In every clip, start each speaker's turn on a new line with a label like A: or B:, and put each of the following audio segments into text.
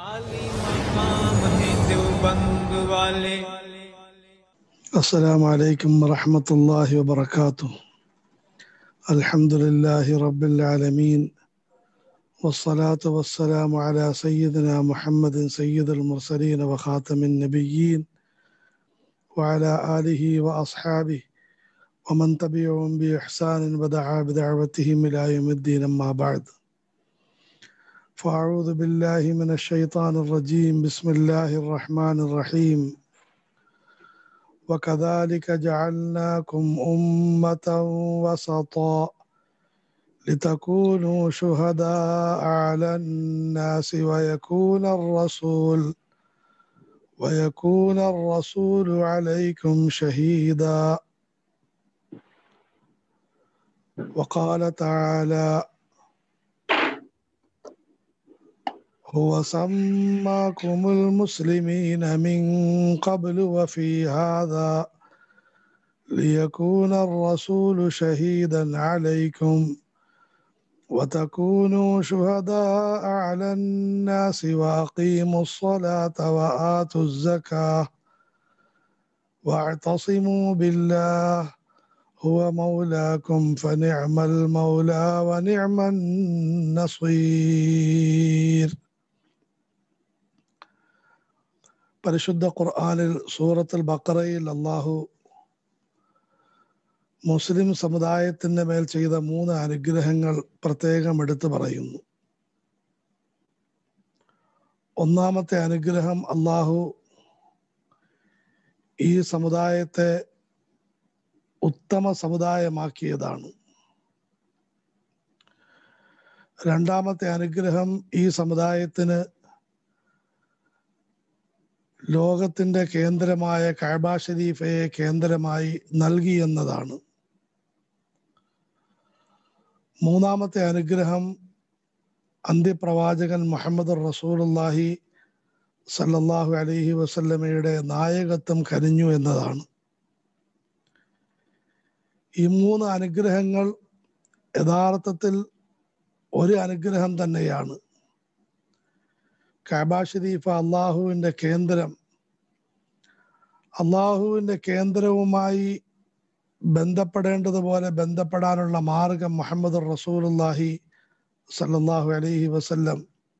A: आली मकाम है देवबंद वाले
B: السلام عليكم ورحمة الله وبركاته الحمد لله رب العالمين والصلاة والسلام على سيدنا محمد سيد المرسلين وخاتم النبيين وعلى آله وأصحابه ومن تبعهم بإحسان ودعا بدعوتهم إلى يوم الدين أما بعد فأعوذ بالله من الشيطان الرجيم بسم الله الرحمن الرحيم وكذلك جعلناكم أمة وسطا لتكونوا شهداء على الناس ويكون الرسول ويكون الرسول عليكم شهيدا وقال تعالى هو سماكم المسلمين من قبل وفي هذا ليكون الرسول شهيدا عليكم وتكونوا شهداء على الناس واقيموا الصلاه واتوا الزكاه واعتصموا بالله هو مولاكم فنعم المولى ونعم النصير പരിശുദ്ധ ഖുർആാനിൽ സൂറത്തുൽ ബക്കറയിൽ അള്ളാഹു മുസ്ലിം സമുദായത്തിന്റെ മേൽ ചെയ്ത മൂന്ന് അനുഗ്രഹങ്ങൾ പ്രത്യേകം എടുത്തു പറയുന്നു ഒന്നാമത്തെ അനുഗ്രഹം അള്ളാഹു ഈ സമുദായത്തെ ഉത്തമ സമുദായമാക്കിയതാണ് രണ്ടാമത്തെ അനുഗ്രഹം ഈ സമുദായത്തിന് ലോകത്തിന്റെ കേന്ദ്രമായ കഅബ ഷരീഫയെ കേന്ദ്രമായി നൽകി എന്നതാണ് മൂന്നാമത്തെ അനുഗ്രഹം അന്ത്യപ്രവാചകൻ മുഹമ്മദ് റസൂലുല്ലാഹി സല്ലല്ലാഹു അലൈഹി വസല്ലമയുടെ നായകത്വം കനിഞ്ഞു എന്നതാണ് ഈ മൂന്ന് അനുഗ്രഹങ്ങൾ യഥാർത്ഥത്തിൽ ഒരു അനുഗ്രഹം തന്നെയാണ് കഅബ ഷരീഫ് അള്ളാഹുവിൻ്റെ കേന്ദ്രം അള്ളാഹുവിൻ്റെ കേന്ദ്രവുമായി ബന്ധപ്പെടേണ്ടതുപോലെ ബന്ധപ്പെടാനുള്ള മാർഗം മുഹമ്മദ് റസൂലുല്ലാഹി സല്ലല്ലാഹു അലൈഹി വസല്ലം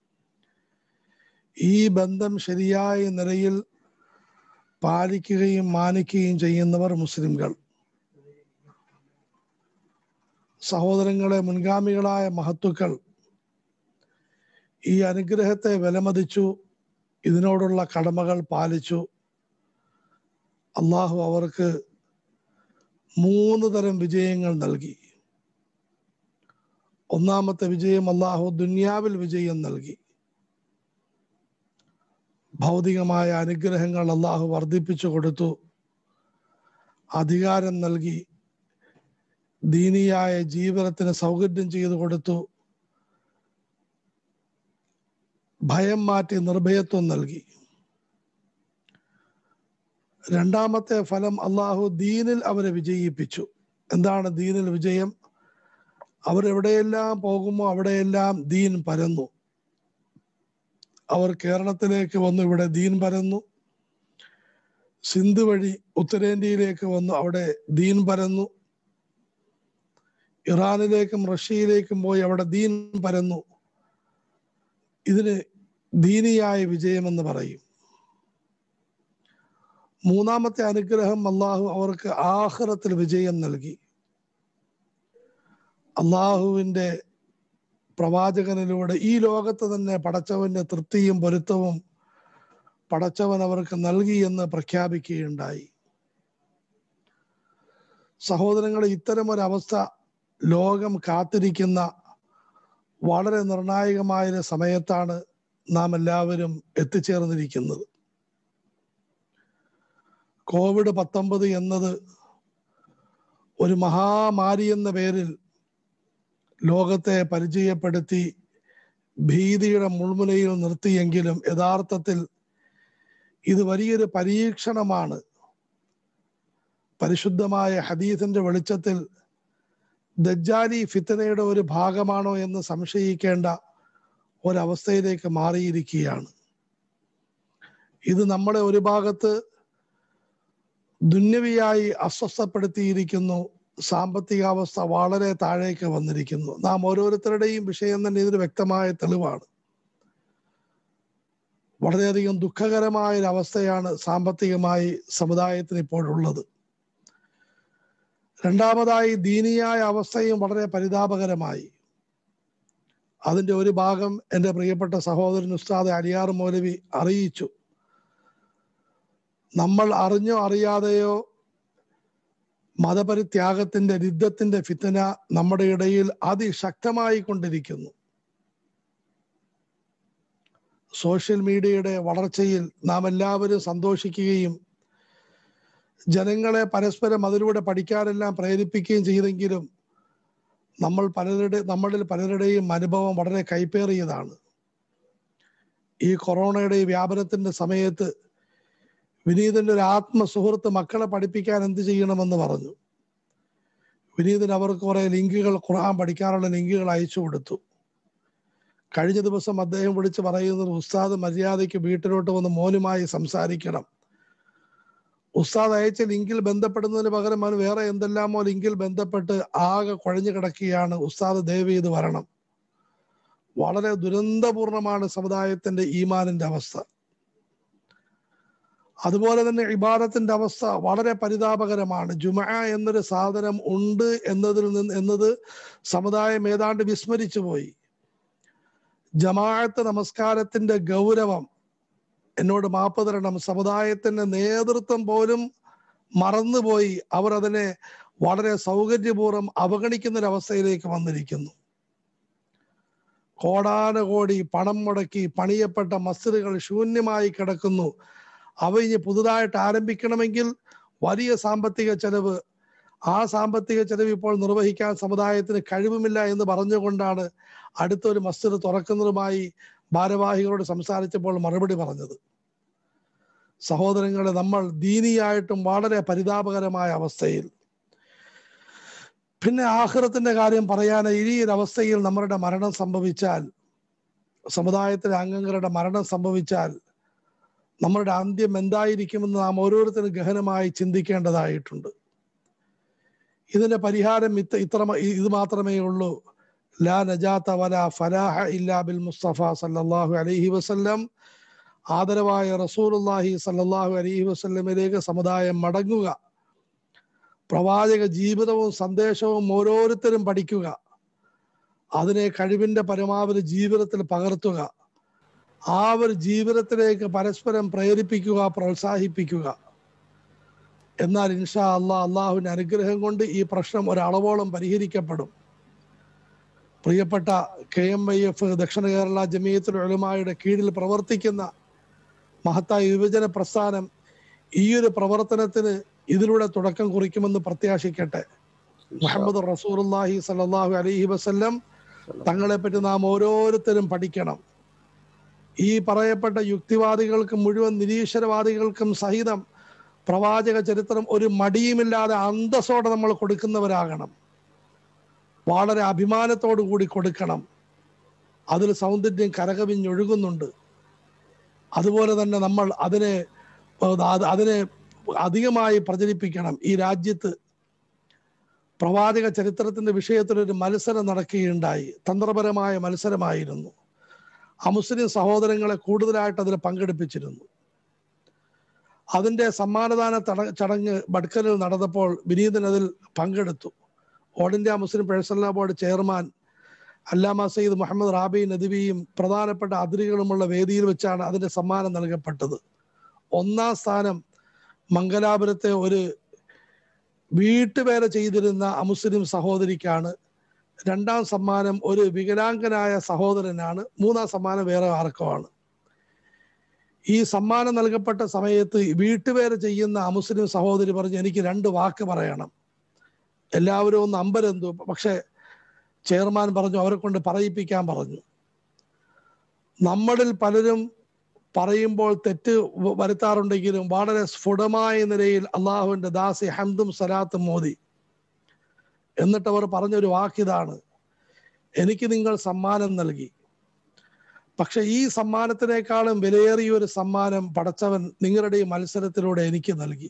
B: ഈ ബന്ധം ശരിയായ നിലയിൽ പാലിക്കുകയും മാനിക്കുകയും ചെയ്യുന്നവർ മുസ്ലിംകൾ സഹോദരങ്ങളെ മുൻഗാമികളായ മഹത്തുക്കൾ ഈ അനുഗ്രഹത്തെ വിലമതിച്ചു ഇതിനോടുള്ള കടമകൾ പാലിച്ചു അള്ളാഹു അവർക്ക് മൂന്ന് തരം വിജയങ്ങൾ നൽകി ഒന്നാമത്തെ വിജയം അള്ളാഹു ദുന്യാവിൽ വിജയം നൽകി ഭൗതികമായ അനുഗ്രഹങ്ങൾ അള്ളാഹു വർദ്ധിപ്പിച്ചു കൊടുത്തു അധികാരം നൽകി ദീനിയായ ജീവിതത്തിന് സൗകര്യം ചെയ്തു കൊടുത്തു ഭയം മാറ്റി നിർഭയത്വം നൽകി രണ്ടാമത്തെ ഫലം അള്ളാഹു ദീനിൽ അവരെ വിജയിപ്പിച്ചു എന്താണ് ദീനിൽ വിജയം അവരെവിടെയെല്ലാം പോകുമോ അവിടെയെല്ലാം ദീൻ പരന്നു അവർ കേരളത്തിലേക്ക് വന്നു ഇവിടെ ദീൻ പരന്നു സിന്ധു വഴി ഉത്തരേന്ത്യയിലേക്ക് വന്നു അവിടെ ദീൻ പരന്നു ഇറാനിലേക്കും റഷ്യയിലേക്കും പോയി അവിടെ ദീൻ പരന്നു ഇതിന് ദീനിയായ വിജയമെന്ന് പറയും മൂന്നാമത്തെ അനുഗ്രഹം അള്ളാഹു അവർക്ക് ആഹ്റത്തിൽ വിജയം നൽകി അള്ളാഹുവിൻ്റെ പ്രവാചകനിലൂടെ ഈ ലോകത്ത് തന്നെ പടച്ചവന്റെ തൃപ്തിയും പൊരുത്തവും പടച്ചവൻ അവർക്ക് നൽകി എന്ന് പ്രഖ്യാപിക്കുകയുണ്ടായി സഹോദരങ്ങളെ ഇത്തരം ഒരു അവസ്ഥ ലോകം കാത്തിരിക്കുന്ന വളരെ നിർണായകമായ ഒരു സമയത്താണ് നാം എല്ലാവരും എത്തിച്ചേർന്നിരിക്കുന്നത് കോവിഡ് പത്തൊമ്പത് എന്നത് ഒരു മഹാമാരി എന്ന പേരിൽ ലോകത്തെ പരിചയപ്പെടുത്തി ഭീതിയുടെ മുൾമുനയിൽ നിർത്തിയെങ്കിലും യഥാർത്ഥത്തിൽ ഇത് വലിയൊരു പരീക്ഷണമാണ് പരിശുദ്ധമായ ഹദീസിന്റെ വെളിച്ചത്തിൽ ദജ്ജാലി ഫിത്തനയുടെ ഒരു ഭാഗമാണോ എന്ന് സംശയിക്കേണ്ട ഒരവസ്ഥയിലേക്ക് മാറിയിരിക്കുകയാണ് ഇത് നമ്മളെ ഒരു ഭാഗത്ത് ദുന്യവിയായി അസ്വസ്ഥപ്പെടുത്തിയിരിക്കുന്നു സാമ്പത്തികാവസ്ഥ വളരെ താഴേക്ക് വന്നിരിക്കുന്നു നാം ഓരോരുത്തരുടെയും വിഷയം തന്നെ ഇതിന് വ്യക്തമായ തെളിവാണ് വളരെയധികം ദുഃഖകരമായ ഒരു അവസ്ഥയാണ് സാമ്പത്തികമായി സമുദായത്തിന് ഇപ്പോഴുള്ളത് രണ്ടാമതായി ദീനിയായ അവസ്ഥയും വളരെ പരിതാപകരമായി അതിന്റെ ഒരു ഭാഗം എൻ്റെ പ്രിയപ്പെട്ട സഹോദരൻ ഉസ്താദ് അലിയാർ മൗലവി അറിയിച്ചു നമ്മൾ അറിഞ്ഞോ അറിയാതെയോ മതപരിത്യാഗത്തിന്റെ യുദ്ധത്തിന്റെ ഫിത്തന നമ്മുടെ ഇടയിൽ അതിശക്തമായി കൊണ്ടിരിക്കുന്നു സോഷ്യൽ മീഡിയയുടെ വളർച്ചയിൽ നാം എല്ലാവരും സന്തോഷിക്കുകയും ജനങ്ങളെ പരസ്പരം അതിലൂടെ പഠിക്കാനെല്ലാം പ്രേരിപ്പിക്കുകയും ചെയ്തെങ്കിലും നമ്മൾ പലരുടെ നമ്മളിൽ പലരുടെയും അനുഭവം വളരെ കൈപ്പേറിയതാണ് ഈ കൊറോണയുടെ ഈ വ്യാപനത്തിന്റെ സമയത്ത് വിനീതന്റെ ഒരു ആത്മസുഹൃത്ത് മക്കളെ പഠിപ്പിക്കാൻ എന്ത് ചെയ്യണമെന്ന് പറഞ്ഞു വിനീതൻ അവർക്ക് കുറെ ലിങ്കുകൾ ഖുർആൻ പഠിക്കാനുള്ള ലിങ്കുകൾ അയച്ചു കൊടുത്തു കഴിഞ്ഞ ദിവസം അദ്ദേഹം വിളിച്ച് പറയുന്നത് ഉസ്താദ് മര്യാദയ്ക്ക് വീട്ടിലോട്ട് വന്ന് മോനുമായി സംസാരിക്കണം ഉസ്താദ് അയച്ച ലിങ്കിൽ ബന്ധപ്പെടുന്നതിന് പകരം അവൻ വേറെ എന്തെല്ലാമോ ലിങ്കിൽ ബന്ധപ്പെട്ട് ആകെ കുഴഞ്ഞു കിടക്കുകയാണ് ഉസ്താദ് ദയവ് ചെയ്ത് വരണം വളരെ ദുരന്തപൂർണമാണ് സമുദായത്തിന്റെ ഈമാനിന്റെ അവസ്ഥ അതുപോലെ തന്നെ ഇബാദത്തിന്റെ അവസ്ഥ വളരെ പരിതാപകരമാണ് ജുമ എന്നൊരു സാധനം ഉണ്ട് എന്നതിൽ നിന്ന് എന്നത് സമുദായം ഏതാണ്ട് വിസ്മരിച്ചു പോയി ജമാഅത്ത് നമസ്കാരത്തിന്റെ ഗൗരവം എന്നോട് മാപ്പ് തരണം സമുദായത്തിന്റെ നേതൃത്വം പോലും മറന്നുപോയി അവർ അതിനെ വളരെ സൗകര്യപൂർവ്വം അവഗണിക്കുന്ന ഒരു അവസ്ഥയിലേക്ക് വന്നിരിക്കുന്നു കോടാനുകോടി പണം മുടക്കി പണിയപ്പെട്ട മസ്ജിദുകൾ ശൂന്യമായി കിടക്കുന്നു അവ ഇനി പുതുതായിട്ട് ആരംഭിക്കണമെങ്കിൽ വലിയ സാമ്പത്തിക ചെലവ് ആ സാമ്പത്തിക ചെലവ് ഇപ്പോൾ നിർവഹിക്കാൻ സമുദായത്തിന് കഴിവുമില്ല എന്ന് പറഞ്ഞുകൊണ്ടാണ് അടുത്തൊരു മസ്ജിദ് തുറക്കുന്നതുമായി ഭാരവാഹികളോട് സംസാരിച്ചപ്പോൾ മറുപടി പറഞ്ഞത് സഹോദരങ്ങളെ നമ്മൾ ദീനിയായിട്ടും വളരെ പരിതാപകരമായ അവസ്ഥയിൽ പിന്നെ ആഹ്റത്തിന്റെ കാര്യം പറയാൻ ഈ ഒരു അവസ്ഥയിൽ നമ്മുടെ മരണം സംഭവിച്ചാൽ സമുദായത്തിലെ അംഗങ്ങളുടെ മരണം സംഭവിച്ചാൽ നമ്മളുടെ അന്ത്യം എന്തായിരിക്കുമെന്ന് നാം ഓരോരുത്തരും ഗഹനമായി ചിന്തിക്കേണ്ടതായിട്ടുണ്ട് ഇതിന്റെ പരിഹാരം ഇത്ര ഇത്ര ഇത് മാത്രമേ ഉള്ളൂ ലാ നജാത്ത വല ഫലാഹ ഇല്ലാ ബിൽ മുസ്തഫ സല്ലല്ലാഹു അലൈഹി വസല്ലം ആദരവായ റസൂലുള്ളാഹി സല്ലല്ലാഹു അലൈഹി വസല്ലമിലേക്ക് സമുദായം മടങ്ങുക പ്രവാചക ജീവിതവും സന്ദേശവും ഓരോരുത്തരും പഠിക്കുക അതിനെ കഴിവിന്റെ പരമാവധി ജീവിതത്തിൽ പകർത്തുക ആ ഒരു ജീവിതത്തിലേക്ക് പരസ്പരം പ്രേരിപ്പിക്കുക പ്രോത്സാഹിപ്പിക്കുക എന്നാൽ ഇൻഷാ അള്ളാ അള്ളാഹുവിന്റെ അനുഗ്രഹം കൊണ്ട് ഈ പ്രശ്നം ഒരളവോളം പരിഹരിക്കപ്പെടും പ്രിയപ്പെട്ട കെ എം ഐ എഫ് ദക്ഷിണ കേരള ജമീയത്തുൽ ഉലമായുടെ കീഴിൽ പ്രവർത്തിക്കുന്ന മഹത്തായ യുവജന പ്രസ്ഥാനം ഈ ഒരു പ്രവർത്തനത്തിന് ഇതിലൂടെ തുടക്കം കുറിക്കുമെന്ന് പ്രത്യാശിക്കട്ടെ മുഹമ്മദ് റസൂർല്ലാഹി സല്ലാഹു അലൈഹി വസല്ലം തങ്ങളെ പറ്റി നാം ഓരോരുത്തരും പഠിക്കണം ഈ പറയപ്പെട്ട യുക്തിവാദികൾക്കും മുഴുവൻ നിരീശ്വരവാദികൾക്കും സഹിതം പ്രവാചക ചരിത്രം ഒരു മടിയുമില്ലാതെ അന്തസ്സോടെ നമ്മൾ കൊടുക്കുന്നവരാകണം വളരെ അഭിമാനത്തോടു കൂടി കൊടുക്കണം അതിൽ സൗന്ദര്യം കരകവിഞ്ഞൊഴുകുന്നുണ്ട് അതുപോലെ തന്നെ നമ്മൾ അതിനെ അത് അതിനെ അധികമായി പ്രചരിപ്പിക്കണം ഈ രാജ്യത്ത് പ്രവാചക ചരിത്രത്തിന്റെ വിഷയത്തിൽ ഒരു മത്സരം നടക്കുകയുണ്ടായി തന്ത്രപരമായ മത്സരമായിരുന്നു അമുസ്ലിം സഹോദരങ്ങളെ കൂടുതലായിട്ട് അതിൽ പങ്കെടുപ്പിച്ചിരുന്നു അതിന്റെ സമ്മാനദാന തട ചടങ്ങ് ബഡ്കലിൽ നടന്നപ്പോൾ വിനീതൻ അതിൽ പങ്കെടുത്തു all India Muslim personal board chairman Allama Syed Muhammad rabi നദിവിയും പ്രധാനപ്പെട്ട അതിഥികളുമുള്ള വേദിയിൽ വെച്ചാണ് അതിന്റെ സമ്മാനം നൽകപ്പെട്ടത് ഒന്നാം സ്ഥാനം മംഗലാപുരത്തെ ഒരു വീട്ടുവേല ചെയ്തിരുന്ന അമുസ്ലിം സഹോദരിക്കാണ് രണ്ടാം സമ്മാനം ഒരു വികലാംഗനായ സഹോദരനാണ് മൂന്നാം സമ്മാനം വേറെ ആർക്കുമാണ് ഈ സമ്മാനം നൽകപ്പെട്ട സമയത്ത് വീട്ടുപേര് ചെയ്യുന്ന അമുസ്ലിം സഹോദരി പറഞ്ഞു എനിക്ക് രണ്ട് വാക്ക് പറയണം എല്ലാവരും ഒന്ന് അമ്പരന്തു പക്ഷെ ചെയർമാൻ പറഞ്ഞു അവരെ കൊണ്ട് പറയിപ്പിക്കാൻ പറഞ്ഞു നമ്മളിൽ പലരും പറയുമ്പോൾ തെറ്റ് വരുത്താറുണ്ടെങ്കിലും വളരെ സ്ഫുടമായ നിലയിൽ അള്ളാഹുവിന്റെ ദാസി ഹംദും സലാത്തും മോദി എന്നിട്ട് അവർ പറഞ്ഞൊരു വാക്കിതാണ് എനിക്ക് നിങ്ങൾ സമ്മാനം നൽകി പക്ഷെ ഈ സമ്മാനത്തിനേക്കാളും വിലയേറിയ ഒരു സമ്മാനം പടച്ചവൻ നിങ്ങളുടെ ഈ മത്സരത്തിലൂടെ എനിക്ക് നൽകി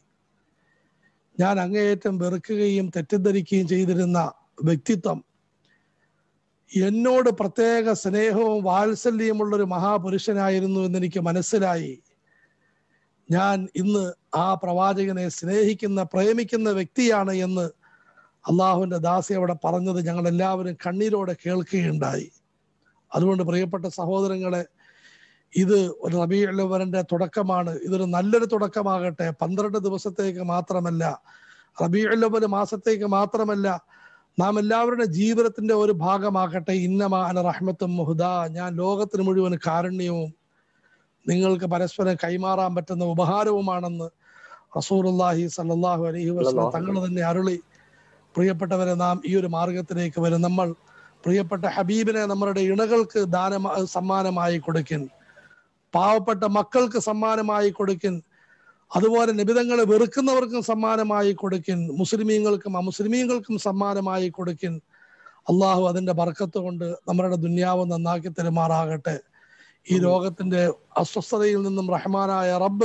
B: ഞാൻ അങ്ങേയറ്റം വെറുക്കുകയും തെറ്റിദ്ധരിക്കുകയും ചെയ്തിരുന്ന വ്യക്തിത്വം എന്നോട് പ്രത്യേക സ്നേഹവും വാത്സല്യമുള്ള ഒരു മഹാപുരുഷനായിരുന്നു എന്ന് എനിക്ക് മനസ്സിലായി ഞാൻ ഇന്ന് ആ പ്രവാചകനെ സ്നേഹിക്കുന്ന പ്രേമിക്കുന്ന വ്യക്തിയാണ് എന്ന് അള്ളാഹുവിന്റെ ദാസി അവിടെ പറഞ്ഞത് ഞങ്ങൾ എല്ലാവരും കണ്ണീരോടെ കേൾക്കുകയുണ്ടായി അതുകൊണ്ട് പ്രിയപ്പെട്ട സഹോദരങ്ങളെ ഇത് ഒരു റബീഅല്ലവരന്റെ തുടക്കമാണ് ഇതൊരു നല്ലൊരു തുടക്കമാകട്ടെ പന്ത്രണ്ട് ദിവസത്തേക്ക് മാത്രമല്ല റബീഅല്ലവൽ മാസത്തേക്ക് മാത്രമല്ല നാം എല്ലാവരുടെ ജീവിതത്തിന്റെ ഒരു ഭാഗമാകട്ടെ ഇന്നമാന റഹ്മത്തും മുഹുദ ഞാൻ ലോകത്തിന് മുഴുവൻ കാരുണ്യവും നിങ്ങൾക്ക് പരസ്പരം കൈമാറാൻ പറ്റുന്ന ഉപഹാരവുമാണെന്ന് റസൂറുല്ലാഹി സല്ലാഹു അലൈഹി വസ്ലം തങ്ങൾ തന്നെ അരുളി പ്രിയപ്പെട്ടവരെ നാം ഈ ഒരു മാർഗത്തിലേക്ക് വരും നമ്മൾ പ്രിയപ്പെട്ട ഹബീബിനെ നമ്മുടെ ഇണകൾക്ക് ദാന സമ്മാനമായി കൊടുക്കിൻ പാവപ്പെട്ട മക്കൾക്ക് സമ്മാനമായി കൊടുക്കിൻ അതുപോലെ നിബിതങ്ങളെ വെറുക്കുന്നവർക്കും സമ്മാനമായി കൊടുക്കിൻ മുസ്ലിമീങ്ങൾക്കും അമുസ്ലിമീങ്ങൾക്കും സമ്മാനമായി കൊടുക്കിൻ അള്ളാഹു അതിന്റെ ബർക്കത്ത് കൊണ്ട് നമ്മുടെ ദുന്യാവ് നന്നാക്കി തെരുമാറാകട്ടെ ഈ രോഗത്തിന്റെ അസ്വസ്ഥതയിൽ നിന്നും റഹ്മാനായ റബ്ബ്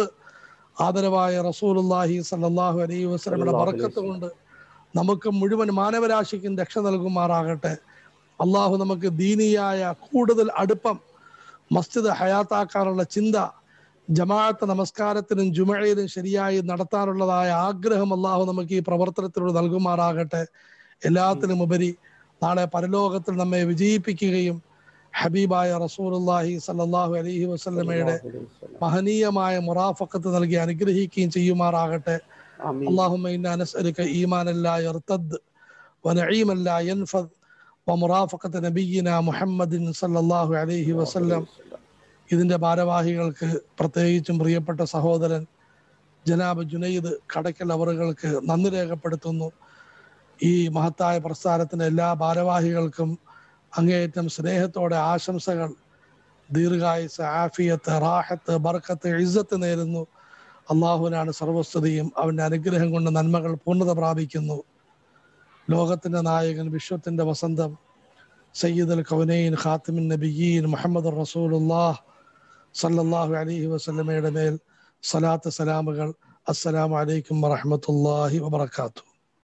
B: ആദരവായ റസൂലുല്ലാഹി സല്ലാഹു അലൈഹി വസ്ലമയുടെ ബർക്കത്ത് കൊണ്ട് നമുക്ക് മുഴുവൻ മാനവരാശിക്കും രക്ഷ നൽകുമാറാകട്ടെ അള്ളാഹു നമുക്ക് ദീനിയായ കൂടുതൽ അടുപ്പം മസ്ജിദ് ഹയാത്താക്കാനുള്ള ചിന്ത ജമാഅത്ത് നമസ്കാരത്തിനും ജുമഴയിലും ശരിയായി നടത്താനുള്ളതായ ആഗ്രഹം അള്ളാഹു നമുക്ക് ഈ പ്രവർത്തനത്തിലൂടെ നൽകുമാറാകട്ടെ എല്ലാത്തിനും ഉപരി നാളെ പരലോകത്തിൽ നമ്മെ വിജയിപ്പിക്കുകയും ഹബീബായ റസൂലുല്ലാഹി സല്ലാഹു അലൈഹി വസ്ലമയുടെ മഹനീയമായ മുറാഫക്കത്ത് നൽകി അനുഗ്രഹിക്കുകയും ചെയ്യുമാറാകട്ടെ اللهم إنا نسألك إيمانا لا يرتد ونعيما لا ينفذ ومرافقة نبينا محمد صلى الله عليه وسلم ഇതിന്റെ ഭാരവാഹികൾക്ക് പ്രത്യേകിച്ചും പ്രിയപ്പെട്ട സഹോദരൻ ജനാബ് ജുനൈദ് കടക്കൽ അവറുകൾക്ക് നന്ദി രേഖപ്പെടുത്തുന്നു ഈ മഹത്തായ പ്രസ്ഥാനത്തിന്റെ എല്ലാ ഭാരവാഹികൾക്കും അങ്ങേയറ്റം സ്നേഹത്തോടെ ആശംസകൾ ദീർഘായുസ് ആഫിയത്ത് റാഹത്ത് ബർക്കത്ത് ഇസ്സത്ത് നേരുന്നു അള്ളാഹുവിനാണ് സർവസ്തുതിയും അവന്റെ അനുഗ്രഹം കൊണ്ട് നന്മകൾ പൂർണ്ണത പ്രാപിക്കുന്നു ലോകത്തിന്റെ നായകൻ വിശ്വത്തിന്റെ വസന്തം സയ്യിദ് അൽ കൗനൈൻ ഖാത്തിമിൻ നബിയീൻ മുഹമ്മദ് റസൂലുല്ലാഹ് സല്ലല്ലാഹു അലൈഹി വസല്ലമയുടെ മേൽ സലാത്ത് സലാമുകൾ അസ്സലാമു അലൈക്കും വറഹ്മത്തുള്ളാഹി വബറകാതുഹു